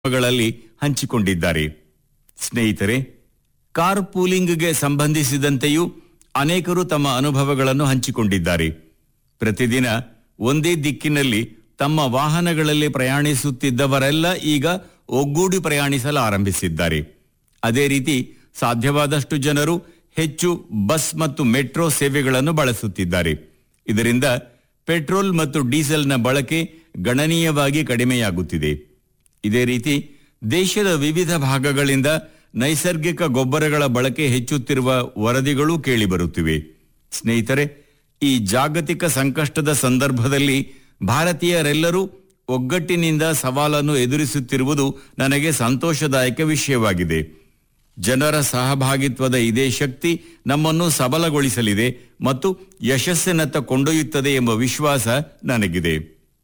ಗಳಲ್ಲಿ ಹಂಚಿಕೊಂಡಿದ್ದಾರೆ ಸ್ನೇಹಿತರೆ ಕಾರ್ ಪೂಲಿಂಗ್ಗೆ ಸಂಬಂಧಿಸಿದಂತೆಯೂ ಅನೇಕರು ತಮ್ಮ ಅನುಭವಗಳನ್ನು ಹಂಚಿಕೊಂಡಿದ್ದಾರೆ ಪ್ರತಿದಿನ ಒಂದೇ ದಿಕ್ಕಿನಲ್ಲಿ ತಮ್ಮ ವಾಹನಗಳಲ್ಲಿ ಪ್ರಯಾಣಿಸುತ್ತಿದ್ದವರೆಲ್ಲ ಈಗ ಒಗ್ಗೂಡಿ ಪ್ರಯಾಣಿಸಲು ಆರಂಭಿಸಿದ್ದಾರೆ ಅದೇ ರೀತಿ ಸಾಧ್ಯವಾದಷ್ಟು ಜನರು ಹೆಚ್ಚು ಬಸ್ ಮತ್ತು ಮೆಟ್ರೋ ಸೇವೆಗಳನ್ನು ಬಳಸುತ್ತಿದ್ದಾರೆ ಇದರಿಂದ ಪೆಟ್ರೋಲ್ ಮತ್ತು ಡೀಸೆಲ್ನ ಬಳಕೆ ಗಣನೀಯವಾಗಿ ಕಡಿಮೆಯಾಗುತ್ತಿದೆ ಇದೇ ರೀತಿ ದೇಶದ ವಿವಿಧ ಭಾಗಗಳಿಂದ ನೈಸರ್ಗಿಕ ಗೊಬ್ಬರಗಳ ಬಳಕೆ ಹೆಚ್ಚುತ್ತಿರುವ ವರದಿಗಳು ಕೇಳಿಬರುತ್ತಿವೆ ಸ್ನೇಹಿತರೆ ಈ ಜಾಗತಿಕ ಸಂಕಷ್ಟದ ಸಂದರ್ಭದಲ್ಲಿ ಭಾರತೀಯರೆಲ್ಲರೂ ಒಗ್ಗಟ್ಟಿನಿಂದ ಸವಾಲನ್ನು ಎದುರಿಸುತ್ತಿರುವುದು ನನಗೆ ಸಂತೋಷದಾಯಕ ವಿಷಯವಾಗಿದೆ ಜನರ ಸಹಭಾಗಿತ್ವದ ಇದೇ ಶಕ್ತಿ ನಮ್ಮನ್ನು ಸಬಲಗೊಳಿಸಲಿದೆ ಮತ್ತು ಯಶಸ್ಸಿನತ್ತ ಕೊಂಡೊಯ್ಯುತ್ತದೆ ಎಂಬ ವಿಶ್ವಾಸ ನನಗಿದೆ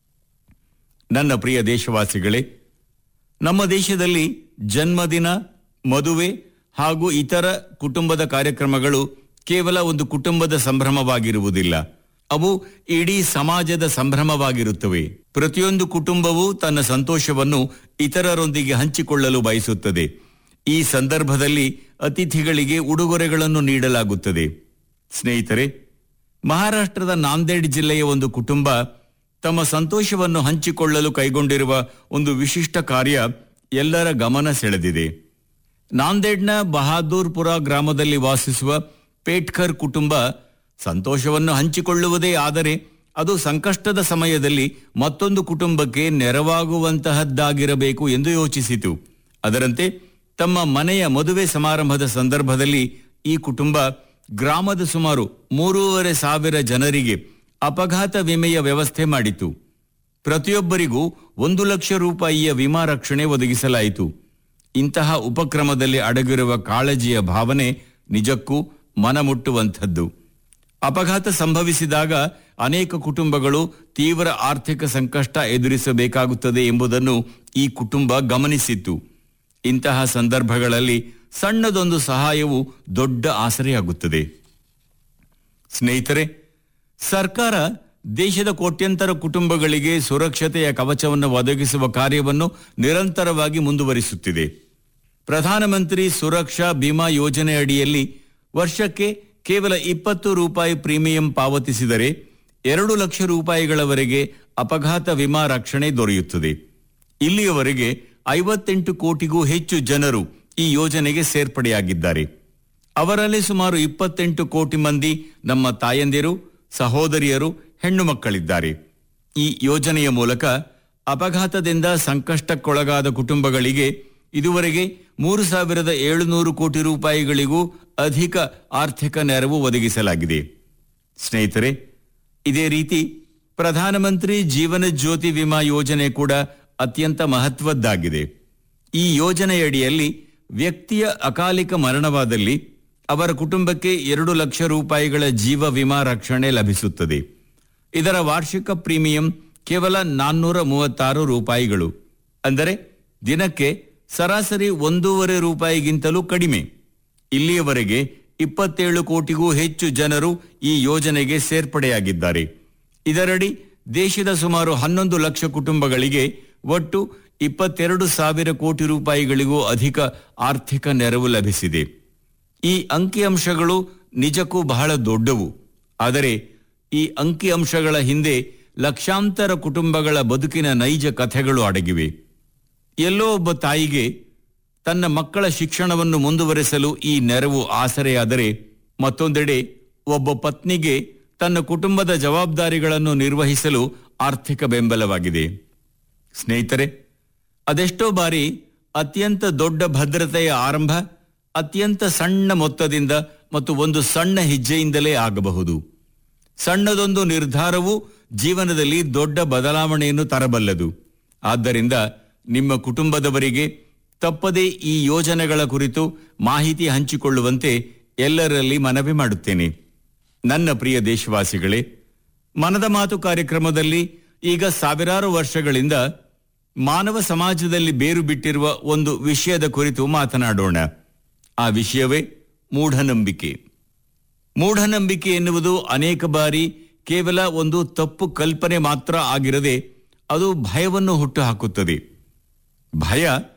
ನನ್ನ ಪ್ರಿಯ ದೇಶವಾಸಿಗಳೇ ನಮ್ಮ ದೇಶದಲ್ಲಿ ಜನ್ಮದಿನ ಮದುವೆ ಹಾಗೂ ಇತರ ಕುಟುಂಬದ ಕಾರ್ಯಕ್ರಮಗಳು ಕೇವಲ ಒಂದು ಕುಟುಂಬದ ಸಂಭ್ರಮವಾಗಿರುವುದಿಲ್ಲ ಅವು ಇಡೀ ಸಮಾಜದ ಸಂಭ್ರಮವಾಗಿರುತ್ತವೆ ಪ್ರತಿಯೊಂದು ಕುಟುಂಬವೂ ತನ್ನ ಸಂತೋಷವನ್ನು ಇತರರೊಂದಿಗೆ ಹಂಚಿಕೊಳ್ಳಲು ಬಯಸುತ್ತದೆ ಈ ಸಂದರ್ಭದಲ್ಲಿ ಅತಿಥಿಗಳಿಗೆ ಉಡುಗೊರೆಗಳನ್ನು ನೀಡಲಾಗುತ್ತದೆ ಸ್ನೇಹಿತರೆ ಮಹಾರಾಷ್ಟ್ರದ ನಾಂದೇಡ್ ಜಿಲ್ಲೆಯ ಒಂದು ಕುಟುಂಬ ತಮ್ಮ ಸಂತೋಷವನ್ನು ಹಂಚಿಕೊಳ್ಳಲು ಕೈಗೊಂಡಿರುವ ಒಂದು ವಿಶಿಷ್ಟ ಕಾರ್ಯ ಎಲ್ಲರ ಗಮನ ಸೆಳೆದಿದೆ ನಾಂದೇಡ್ನ ಬಹಾದೂರ್ಪುರ ಗ್ರಾಮದಲ್ಲಿ ವಾಸಿಸುವ ಪೇಟ್ಕರ್ ಕುಟುಂಬ ಸಂತೋಷವನ್ನು ಹಂಚಿಕೊಳ್ಳುವುದೇ ಆದರೆ ಅದು ಸಂಕಷ್ಟದ ಸಮಯದಲ್ಲಿ ಮತ್ತೊಂದು ಕುಟುಂಬಕ್ಕೆ ನೆರವಾಗುವಂತಹದ್ದಾಗಿರಬೇಕು ಎಂದು ಯೋಚಿಸಿತು ಅದರಂತೆ ತಮ್ಮ ಮನೆಯ ಮದುವೆ ಸಮಾರಂಭದ ಸಂದರ್ಭದಲ್ಲಿ ಈ ಕುಟುಂಬ ಗ್ರಾಮದ ಸುಮಾರು ಮೂರೂವರೆ ಸಾವಿರ ಜನರಿಗೆ ಅಪಘಾತ ವಿಮೆಯ ವ್ಯವಸ್ಥೆ ಮಾಡಿತು ಪ್ರತಿಯೊಬ್ಬರಿಗೂ ಒಂದು ಲಕ್ಷ ರೂಪಾಯಿಯ ವಿಮಾ ರಕ್ಷಣೆ ಒದಗಿಸಲಾಯಿತು ಇಂತಹ ಉಪಕ್ರಮದಲ್ಲಿ ಅಡಗಿರುವ ಕಾಳಜಿಯ ಭಾವನೆ ನಿಜಕ್ಕೂ ಮನಮುಟ್ಟುವಂಥದ್ದು ಅಪಘಾತ ಸಂಭವಿಸಿದಾಗ ಅನೇಕ ಕುಟುಂಬಗಳು ತೀವ್ರ ಆರ್ಥಿಕ ಸಂಕಷ್ಟ ಎದುರಿಸಬೇಕಾಗುತ್ತದೆ ಎಂಬುದನ್ನು ಈ ಕುಟುಂಬ ಗಮನಿಸಿತ್ತು ಇಂತಹ ಸಂದರ್ಭಗಳಲ್ಲಿ ಸಣ್ಣದೊಂದು ಸಹಾಯವು ದೊಡ್ಡ ಆಸರೆಯಾಗುತ್ತದೆ ಸ್ನೇಹಿತರೆ ಸರ್ಕಾರ ದೇಶದ ಕೋಟ್ಯಂತರ ಕುಟುಂಬಗಳಿಗೆ ಸುರಕ್ಷತೆಯ ಕವಚವನ್ನು ಒದಗಿಸುವ ಕಾರ್ಯವನ್ನು ನಿರಂತರವಾಗಿ ಮುಂದುವರಿಸುತ್ತಿದೆ ಪ್ರಧಾನಮಂತ್ರಿ ಸುರಕ್ಷಾ ಬಿಮಾ ಯೋಜನೆ ಅಡಿಯಲ್ಲಿ ವರ್ಷಕ್ಕೆ ಕೇವಲ ಇಪ್ಪತ್ತು ರೂಪಾಯಿ ಪ್ರೀಮಿಯಂ ಪಾವತಿಸಿದರೆ ಎರಡು ಲಕ್ಷ ರೂಪಾಯಿಗಳವರೆಗೆ ಅಪಘಾತ ವಿಮಾ ರಕ್ಷಣೆ ದೊರೆಯುತ್ತದೆ ಇಲ್ಲಿಯವರೆಗೆ ಐವತ್ತೆಂಟು ಕೋಟಿಗೂ ಹೆಚ್ಚು ಜನರು ಈ ಯೋಜನೆಗೆ ಸೇರ್ಪಡೆಯಾಗಿದ್ದಾರೆ ಅವರಲ್ಲಿ ಸುಮಾರು ಇಪ್ಪತ್ತೆಂಟು ಕೋಟಿ ಮಂದಿ ನಮ್ಮ ತಾಯಂದಿರು ಸಹೋದರಿಯರು ಹೆಣ್ಣು ಮಕ್ಕಳಿದ್ದಾರೆ ಈ ಯೋಜನೆಯ ಮೂಲಕ ಅಪಘಾತದಿಂದ ಸಂಕಷ್ಟಕ್ಕೊಳಗಾದ ಕುಟುಂಬಗಳಿಗೆ ಇದುವರೆಗೆ ಮೂರು ಸಾವಿರದ ಏಳುನೂರು ಕೋಟಿ ರೂಪಾಯಿಗಳಿಗೂ ಅಧಿಕ ಆರ್ಥಿಕ ನೆರವು ಒದಗಿಸಲಾಗಿದೆ ಸ್ನೇಹಿತರೆ ಇದೇ ರೀತಿ ಪ್ರಧಾನಮಂತ್ರಿ ಜೀವನ ಜ್ಯೋತಿ ವಿಮಾ ಯೋಜನೆ ಕೂಡ ಅತ್ಯಂತ ಮಹತ್ವದ್ದಾಗಿದೆ ಈ ಯೋಜನೆಯಡಿಯಲ್ಲಿ ವ್ಯಕ್ತಿಯ ಅಕಾಲಿಕ ಮರಣವಾದಲ್ಲಿ ಅವರ ಕುಟುಂಬಕ್ಕೆ ಎರಡು ಲಕ್ಷ ರೂಪಾಯಿಗಳ ಜೀವ ವಿಮಾ ರಕ್ಷಣೆ ಲಭಿಸುತ್ತದೆ ಇದರ ವಾರ್ಷಿಕ ಪ್ರೀಮಿಯಂ ಕೇವಲ ನಾನ್ನೂರ ಮೂವತ್ತಾರು ರೂಪಾಯಿಗಳು ಅಂದರೆ ದಿನಕ್ಕೆ ಸರಾಸರಿ ಒಂದೂವರೆ ರೂಪಾಯಿಗಿಂತಲೂ ಕಡಿಮೆ ಇಲ್ಲಿಯವರೆಗೆ ಇಪ್ಪತ್ತೇಳು ಕೋಟಿಗೂ ಹೆಚ್ಚು ಜನರು ಈ ಯೋಜನೆಗೆ ಸೇರ್ಪಡೆಯಾಗಿದ್ದಾರೆ ಇದರಡಿ ದೇಶದ ಸುಮಾರು ಹನ್ನೊಂದು ಲಕ್ಷ ಕುಟುಂಬಗಳಿಗೆ ಒಟ್ಟು ಇಪ್ಪತ್ತೆರಡು ಸಾವಿರ ಕೋಟಿ ರೂಪಾಯಿಗಳಿಗೂ ಅಧಿಕ ಆರ್ಥಿಕ ನೆರವು ಲಭಿಸಿದೆ ಈ ಅಂಕಿಅಂಶಗಳು ನಿಜಕ್ಕೂ ಬಹಳ ದೊಡ್ಡವು ಆದರೆ ಈ ಅಂಕಿಅಂಶಗಳ ಹಿಂದೆ ಲಕ್ಷಾಂತರ ಕುಟುಂಬಗಳ ಬದುಕಿನ ನೈಜ ಕಥೆಗಳು ಅಡಗಿವೆ ಎಲ್ಲೋ ಒಬ್ಬ ತಾಯಿಗೆ ತನ್ನ ಮಕ್ಕಳ ಶಿಕ್ಷಣವನ್ನು ಮುಂದುವರೆಸಲು ಈ ನೆರವು ಆಸರೆಯಾದರೆ ಮತ್ತೊಂದೆಡೆ ಒಬ್ಬ ಪತ್ನಿಗೆ ತನ್ನ ಕುಟುಂಬದ ಜವಾಬ್ದಾರಿಗಳನ್ನು ನಿರ್ವಹಿಸಲು ಆರ್ಥಿಕ ಬೆಂಬಲವಾಗಿದೆ ಸ್ನೇಹಿತರೆ ಅದೆಷ್ಟೋ ಬಾರಿ ಅತ್ಯಂತ ದೊಡ್ಡ ಭದ್ರತೆಯ ಆರಂಭ ಅತ್ಯಂತ ಸಣ್ಣ ಮೊತ್ತದಿಂದ ಮತ್ತು ಒಂದು ಸಣ್ಣ ಹೆಜ್ಜೆಯಿಂದಲೇ ಆಗಬಹುದು ಸಣ್ಣದೊಂದು ನಿರ್ಧಾರವು ಜೀವನದಲ್ಲಿ ದೊಡ್ಡ ಬದಲಾವಣೆಯನ್ನು ತರಬಲ್ಲದು ಆದ್ದರಿಂದ ನಿಮ್ಮ ಕುಟುಂಬದವರಿಗೆ ತಪ್ಪದೇ ಈ ಯೋಜನೆಗಳ ಕುರಿತು ಮಾಹಿತಿ ಹಂಚಿಕೊಳ್ಳುವಂತೆ ಎಲ್ಲರಲ್ಲಿ ಮನವಿ ಮಾಡುತ್ತೇನೆ ನನ್ನ ಪ್ರಿಯ ದೇಶವಾಸಿಗಳೇ ಮನದ ಮಾತು ಕಾರ್ಯಕ್ರಮದಲ್ಲಿ ಈಗ ಸಾವಿರಾರು ವರ್ಷಗಳಿಂದ ಮಾನವ ಸಮಾಜದಲ್ಲಿ ಬೇರು ಬಿಟ್ಟಿರುವ ಒಂದು ವಿಷಯದ ಕುರಿತು ಮಾತನಾಡೋಣ ಆ ವಿಷಯವೇ ಮೂಢನಂಬಿಕೆ ಮೂಢನಂಬಿಕೆ ಎನ್ನುವುದು ಅನೇಕ ಬಾರಿ ಕೇವಲ ಒಂದು ತಪ್ಪು ಕಲ್ಪನೆ ಮಾತ್ರ ಆಗಿರದೆ ಅದು ಭಯವನ್ನು ಹುಟ್ಟುಹಾಕುತ್ತದೆ ಭಯ